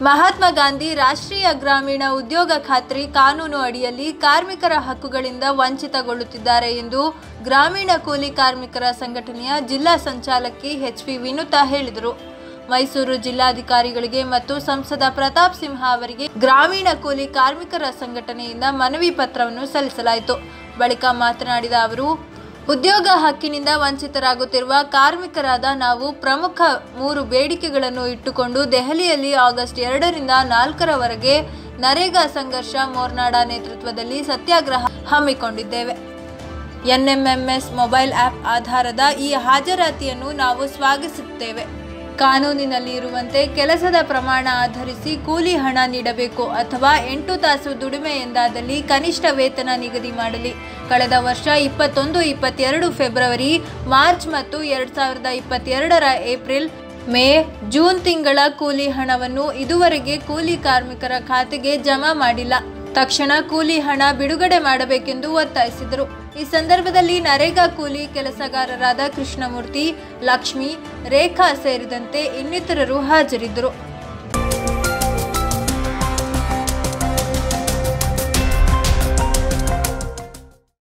ಮಹಾತ್ಮ ಗಾಂಧಿ ರಾಷ್ಟ್ರೀಯ ಗ್ರಾಮೀಣ ಉದ್ಯೋಗ ಖಾತ್ರಿ ಕಾನೂನು ಅಡಿಯಲ್ಲಿ ಕಾರ್ಮಿಕರ ಹಕ್ಕುಗಳಿಂದ ವಂಚಿತಗೊಳ್ಳುತ್ತಿದ್ದಾರೆ ಎಂದು ಗ್ರಾಮೀಣ ಕೂಲಿ ಕಾರ್ಮಿಕರ ಸಂಘಟನೆಯ ಜಿಲ್ಲಾ ಸಂಚಾಲಕಿ ಎಚ್ ವಿ ವಿನುತಾ ಹೇಳಿದರು ಮೈಸೂರು ಜಿಲ್ಲಾಧಿಕಾರಿಗಳಿಗೆ ಮತ್ತು ಸಂಸದ ಪ್ರತಾಪ್ ಸಿಂಹ ಅವರಿಗೆ ಗ್ರಾಮೀಣ ಕೂಲಿ ಕಾರ್ಮಿಕರ ಸಂಘಟನೆಯಿಂದ ಮನವಿ ಪತ್ರವನ್ನು ಸಲ್ಲಿಸಲಾಯಿತು ಬಳಿಕ ಮಾತನಾಡಿದ ಅವರು ಉದ್ಯೋಗ ಹಕ್ಕಿನಿಂದ ವಂಚಿತರಾಗುತ್ತಿರುವ ಕಾರ್ಮಿಕರಾದ ನಾವು ಪ್ರಮುಖ ಮೂರು ಬೇಡಿಕೆಗಳನ್ನು ಇಟ್ಟುಕೊಂಡು ದೆಹಲಿಯಲ್ಲಿ ಆಗಸ್ಟ್ ಎರಡರಿಂದ ನಾಲ್ಕರವರೆಗೆ ನರೇಗಾ ಸಂಘರ್ಷ ಮೋರ್ನಾಡ ನೇತೃತ್ವದಲ್ಲಿ ಸತ್ಯಾಗ್ರಹ ಹಮ್ಮಿಕೊಂಡಿದ್ದೇವೆ ಎನ್ಎಂಎಂಎಸ್ ಮೊಬೈಲ್ ಆಪ್ ಆಧಾರದ ಈ ಹಾಜರಾತಿಯನ್ನು ನಾವು ಸ್ವಾಗತಿಸುತ್ತೇವೆ ಕಾನೂನಿನಲ್ಲಿ ಇರುವಂತೆ ಕೆಲಸದ ಪ್ರಮಾಣ ಆಧರಿಸಿ ಕೂಲಿ ಹಣ ನೀಡಬೇಕು ಅಥವಾ ಎಂಟು ತಾಸು ದುಡಿಮೆ ಎಂದಾದಲ್ಲಿ ಕನಿಷ್ಠ ವೇತನ ನಿಗದಿ ಮಾಡಲಿ ಕಳೆದ ವರ್ಷ ಇಪ್ಪತ್ತೊಂದು ಇಪ್ಪತ್ತೆರಡು ಫೆಬ್ರವರಿ ಮಾರ್ಚ್ ಮತ್ತು ಎರಡ್ ಸಾವಿರದ ಇಪ್ಪತ್ತೆರಡರ ಏಪ್ರಿಲ್ ಮೇ ಜೂನ್ ತಿಂಗಳ ಕೂಲಿ ಹಣವನ್ನು ಇದುವರೆಗೆ ಕೂಲಿ ಕಾರ್ಮಿಕರ ಖಾತೆಗೆ ಜಮಾ ಮಾಡಿಲ್ಲ ತಕ್ಷಣ ಕೂಲಿ ಹಣ ಬಿಡುಗಡೆ ಮಾಡಬೇಕೆಂದು ಒತ್ತಾಯಿಸಿದರು ಈ ಸಂದರ್ಭದಲ್ಲಿ ನರೇಗಾ ಕೂಲಿ ಕೆಲಸಗಾರರಾದ ಕೃಷ್ಣಮೂರ್ತಿ ಲಕ್ಷ್ಮಿ ರೇಖಾ ಸೇರಿದಂತೆ ಇನ್ನಿತರರು ಹಾಜರಿದ್ದರು